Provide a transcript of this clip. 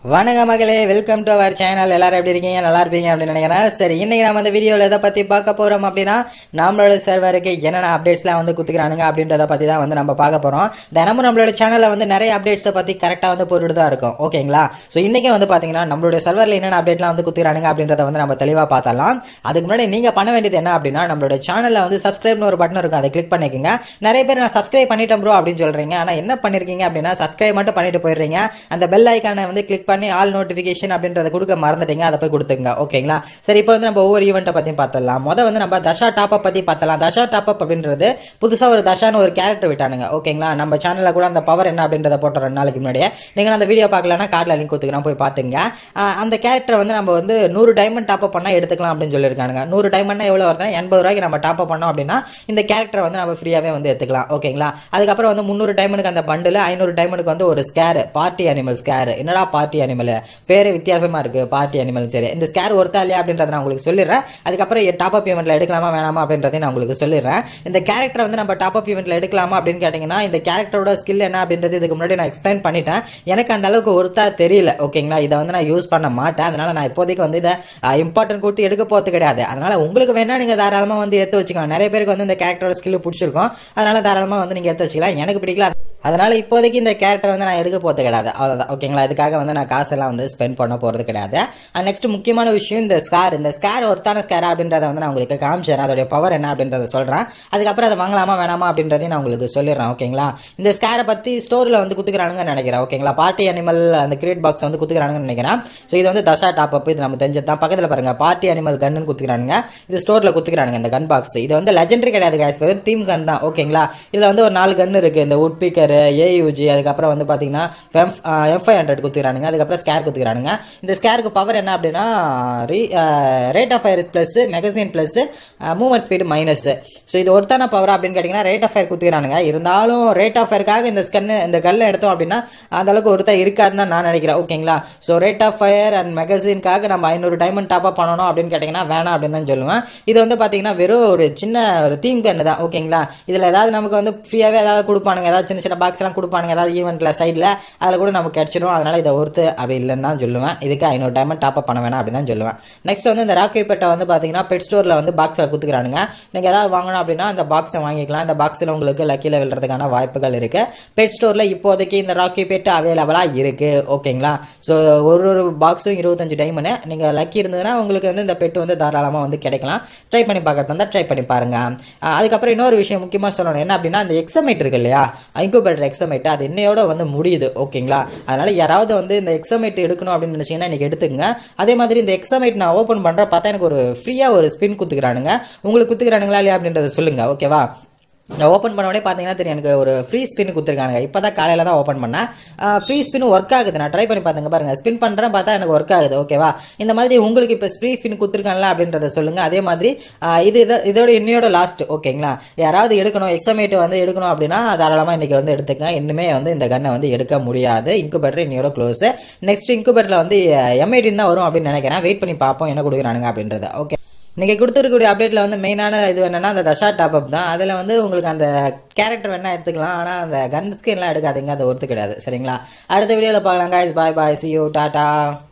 வணக்கம் மகளே welcome to our channel எல்லாரும் எப்படி இருக்கீங்க நல்லா இருப்பீங்க அப்படின்னு நினைக்கிறேன் சரி இன்னைக்கு நம்ம இந்த வீடியோவில் எதை பற்றி பார்க்க போகிறோம் அப்படின்னா நம்மளோட சர்வருக்கு என்னென்ன அப்டேட்ஸ்லாம் வந்து குத்துக்கிறானுங்க அப்படின்றத பற்றி தான் வந்து நம்ம பார்க்க போகிறோம் தினமும் நம்மளோட சேனலில் வந்து நிறைய அப்டேட்ஸை பற்றி கரெக்டாக வந்து போட்டுட்டு தான் இருக்கும் ஓகேங்களா ஸோ இன்றைக்கி வந்து பார்த்தீங்கன்னா நம்மளுடைய சர்வரில் என்னென்ன அப்டேட்லாம் வந்து குத்துக்கிறானுங்க அப்படின்றத வந்து நம்ம தெளிவாக பார்த்தலாம் அதுக்கு முன்னாடி நீங்கள் பண்ண வேண்டியது என்ன அப்படின்னா நம்மளோட சேனலில் வந்து சப்ஸ்கிரைப்னு ஒரு பட்டன் இருக்கும் அதை கிளிக் பண்ணிக்கோங்க நிறைய பேர் நான் சப்ஸ்கிரைப் பண்ணிட்டேன் ப்ரோ அப்படின்னு சொல்கிறீங்க ஆனால் என்ன பண்ணியிருக்கீங்க அப்படின்னா சப்ஸ்கிரைப் மட்டும் பண்ணிட்டு போயிடுறீங்க அந்த பெல் ஐக்கானை வந்து கிளிக் பண்ணி ஆல் நோட்டிஃபிகேஷன் அப்படின்றத கொடுக்க மறந்துட்டீங்க அதை போய் கொடுத்துங்க ஓகேங்களா சரி இப்போ வந்து நம்ம ஒவ்வொரு ஈவெண்ட்டை பற்றி பார்த்தலாம் மொதல் வந்து நம்ம தஷா டாப்பப் பற்றி பார்த்தலாம் தஷா டாப்பப் அப்படின்றது புதுசாக ஒரு தஷான்னு ஒரு கேரக்டர் விட்டானுங்க ஓகேங்களா நம்ம சேனலில் கூட அந்த பவர் என்ன அப்படின்றத போட்ட ரெண்டு நாளைக்கு முன்னாடியே நீங்கள் அந்த வீடியோ பார்க்கலன்னா கார்டில் லிங்க் கொடுத்துக்கிறேன் போய் பார்த்துங்க ஆஹ் அந்த கேரக்டர் வந்து நம்ம வந்து நூறு டைமண்ட் டாப்அப் பண்ணால் எடுத்துக்கலாம் அப்படின்னு சொல்லியிருக்கானுங்க நூறு டைமண்ட்னா எவ்வளோ வருதுன்னா எண்பது ரூபாய்க்கு நம்ம டாப்அப் பண்ணோம் அப்படின்னா இந்த கேரக்டரை வந்து நம்ம ஃப்ரீயாகவே வந்து எடுத்துக்கலாம் ஓகேங்களா அதுக்கப்புறம் வந்து முந்நூறு டைமண்டுக்கு அந்த பண்டில் ஐநூறு டைமண்டுக்கு வந்து ஒரு ஸ்கேர் பார்ட்டி அனிமல் ஸ்கேர் என்னடா பார்ட்டி அனிமல் பேரே வித்தியாசமாக இருக்குது பார்ட்டி அனிமல் சரி இந்த ஸ்கேர் ஒருத்தா இல்லையா அப்படின்றத நான் உங்களுக்கு சொல்லிடுறேன் அதுக்கப்புறம் டாப் அப் ஈவெண்ட்டில் எடுக்கலாமா வேணாமா அப்படின்றதையும் நான் உங்களுக்கு சொல்லிடுறேன் இந்த கேரக்டர் வந்து நம்ம டாப் அப் ஈவெண்ட்டில் எடுக்கலாமா அப்படின்னு கேட்டிங்கன்னா இந்த கேரக்டரோட ஸ்கில் என்ன அப்படின்றது இதுக்கு முன்னாடி நான் எக்ஸ்பிளைன் பண்ணிட்டேன் எனக்கு அந்த அளவுக்கு ஒருத்தா தெரியல ஓகேங்களா இதை வந்து நான் யூஸ் பண்ண மாட்டேன் அதனால் நான் இப்போதைக்கு வந்து இதை இம்பார்ட்டன்ட் கொடுத்து எடுக்க போகிறது கிடையாது அதனால் உங்களுக்கு வேணால் நீங்கள் தாராளமாக வந்து எடுத்து வச்சுக்கலாம் நிறைய பேருக்கு வந்து இந்த கேரக்டரோட ஸ்கில் பிடிச்சிருக்கும் அதனால் தாராளமாக வந்து நீங்கள் எடுத்து வச்சுக்கலாம் எனக்கு பிடிக்கல அதனால் இப்போதைக்கு இந்த கேரக்டர் வந்து நான் எடுக்க போகிறது கிடையாது அவ்வளோதான் ஓகேங்களா இதுக்காக வந்து நான் காசெல்லாம் வந்து ஸ்பெண்ட் பண்ண போகிறது கிடையாது அண்ட் நெக்ஸ்ட் முக்கியமான விஷயம் இந்த ஸ்கார் இந்த ஸ்கார் ஒருத்தான ஸ்கார் அப்படின்றத வந்து நான் உங்களுக்கு காமிச்சிடுறேன் அதோடைய பவர் என்ன அப்படின்றத சொல்கிறேன் அதுக்கப்புறம் அதை வாங்கலாமா வேணாமா அப்படின்றதையும் நான் உங்களுக்கு சொல்லிடுறேன் ஓகேங்களா இந்த ஸ்கேரை பற்றி ஸ்டோரில் வந்து குத்துக்கிறானுங்கன்னு நினைக்கிறேன் ஓகேங்களா பார்ட்டி அனிமல் அந்த கிரியேட் பாக்ஸ் வந்து குத்துக்கிறானுங்கன்னு நினைக்கிறேன் ஸோ இது வந்து தசா டாப் அப் இது நம்ம தெரிஞ்சது தான் பக்கத்தில் பாருங்கள் பார்ட்டி அனிமல் கன்னு குத்துக்கிறானுங்க இது ஸ்டோரில் குத்துக்கிறானுங்க இந்த கன் பாக்ஸ் இது வந்து லெஜெண்டரி கிடையாது guys வெறும் தீம் கன் தான் ஓகேங்களா இதில் வந்து ஒரு நாலு கன் இருக்குது இந்த உட் பீக்கர் ஏயூஜி அதுக்கப்புறம் வந்து பார்த்தீங்கன்னா எம் எம் ஃபைவ் ஹண்ட்ரட் குத்துக்கிறானுங்க அதுக்கப்புறம் ஸ்கேர் குத்துக்கிறானுங்க இந்த ஸ்கேருக்கு பவர் என்ன அப்படின்னா re rate of fire plus magazine plus movement speed minus so இது ஒருத்தான பவர் அப்படின்னு கேட்டிங்கன்னா ரேட் ஆஃப் ஃபயர் குத்துக்கிறானுங்க இருந்தாலும் ரேட் ஆஃப் ஃபயருக்காக இந்த ஸ்கன்னு இந்த கல்லை எடுத்தோம் அப்படின்னா அந்த அளவுக்கு ஒருத்தா இருக்காதுன்னு தான் நான் நினைக்கிறேன் ஓகேங்களா so rate of fire and மெகசின்காக நம்ம ஐநூறு டைமண்ட் டாப்அப் பண்ணணும் அப்படின்னு கேட்டிங்கன்னா வேணாம் அப்படின்னு தான் சொல்லுவேன் இது வந்து பார்த்தீங்கன்னா வெறும் ஒரு சின்ன ஒரு தீம் கன்று தான் ஓகேங்களா இதில் ஏதாவது நமக்கு வந்து ஃப்ரீயாகவே ஏதாவது கொடுப்பானுங்க ஏதாவது சின்ன சின்ன பாக்ஸ் எல்லாம் கொடுப்பானுங்க ஏதாவது ஈவெண்ட்டில் சைடில் அதில் கூட நமக்கு கிடச்சிடும் அதனால் இதை ஒருத்து அப்படி இல்லைன்னு தான் சொல்லுவேன் இதுக்கு ஐநூறு டைமண்ட் டாப்அப் பண்ண வேணாம் அப்படின்னு தான் சொல்லுவேன் நெக்ஸ்ட் வந்து இந்த ராக்கி பெட்டை வந்து பார்த்தீங்கன்னா பெட் ஸ்டோரில் வந்து பாக்ஸில் குத்துக்கிறானுங்க நீங்கள் ஏதாவது வாங்கணும் அப்படின்னா அந்த பாக்ஸை வாங்கிக்கலாம் இந்த பாக்ஸில் உங்களுக்கு லக்கியில் விழுறதுக்கான வாய்ப்புகள் இருக்குது பெட் ஸ்டோரில் இப்போதைக்கு இந்த ராக்கி பெட் அவைலபிளாக இருக்குது ஓகேங்களா ஸோ ஒரு ஒரு பாக்ஸும் இருபத்தஞ்சு டைமண்ட் நீங்கள் லக்கி இருந்ததுன்னா உங்களுக்கு வந்து இந்த பெட் வந்து தாராளமாக வந்து கிடைக்கலாம் ட்ரை பண்ணி பார்க்கறது இருந்தால் ட்ரை பண்ணி பாருங்கள் அதுக்கப்புறம் இன்னொரு விஷயம் முக்கியமாக சொல்லணும் என்ன அப்படின்னா அந்த எக்ஸமேட் இருக்கு இல்லையா இன்குபேட்டர் எக்ஸமேட் அது இன்னையோட வந்து முடியுது ஓகேங்களா அதனால் யாராவது வந்து இந்த எக்ஸமேட் எடுக்கணும் அப்படின்னு நினச்சிங்கன்னா இன்றைக்கி எடுத்துக்கங்க அதே மாதிரி இந்த எக்ஸமேட் நான் ஓப்பன் பண்ணுற பார்த்தா எனக்கு ஒரு ஃப்ரீயாக ஒரு ஸ்பின் குத்துக்கிறானுங்க உங்களுக்கு குத்துக்கிறானுங்களா இல்லையா அப்படின்றத சொல்லுங்கள் ஓகேவா நான் ஓப்பன் பண்ண உடனே பார்த்தீங்கன்னா தெரியும் எனக்கு ஒரு ஃப்ரீ ஸ்பின் கொடுத்துருக்காங்க இப்போ தான் காலையில் தான் ஓப்பன் பண்ணேன் ஃப்ரீ ஸ்பின் ஒர்க் ஆகுது நான் ட்ரை பண்ணி பார்த்துங்க பாருங்கள் ஸ்பின் பண்ணுறேன் பார்த்தா எனக்கு ஒர்க் ஆகுது ஓகேவா இந்த மாதிரி உங்களுக்கு இப்போ ஃப்ரீ ஸ்பின் கொடுத்துருக்காங்களா அப்படின்றத சொல்லுங்கள் அதே மாதிரி ஆஹ் இது இதை இதோட இன்னையோட லாஸ்ட் ஓகேங்களா யாராவது எடுக்கணும் எக்ஸாமேட் வந்து எடுக்கணும் அப்படின்னா தாராளமாக இன்றைக்கி வந்து எடுத்துக்கங்க இன்னுமே வந்து இந்த கன்னை வந்து எடுக்க முடியாது இன்குபேட்டர் இன்னையோட க்ளோஸ் நெக்ஸ்ட் இன்குபேட்டரில் வந்து எம்ஐடின் தான் வரும் அப்படின்னு நினைக்கிறேன் வெயிட் பண்ணி பார்ப்போம் என்ன கொடுக்குறானுங்க அப்படின்றத ஓகே நீங்கள் கொடுத்துருக்கக்கூடிய அப்டேட்டில் வந்து மெயினான இது என்னென்னா அந்த தஷா டாப் அப் தான் அதில் வந்து உங்களுக்கு அந்த கேரக்டர் வேணால் எடுத்துக்கலாம் ஆனால் அந்த கன் ஸ்கின்லாம் எடுக்காதீங்க அது ஒருத்து கிடையாது சரிங்களா அடுத்த வீடியோவில் பார்க்கலாம் guys bye bye see you tata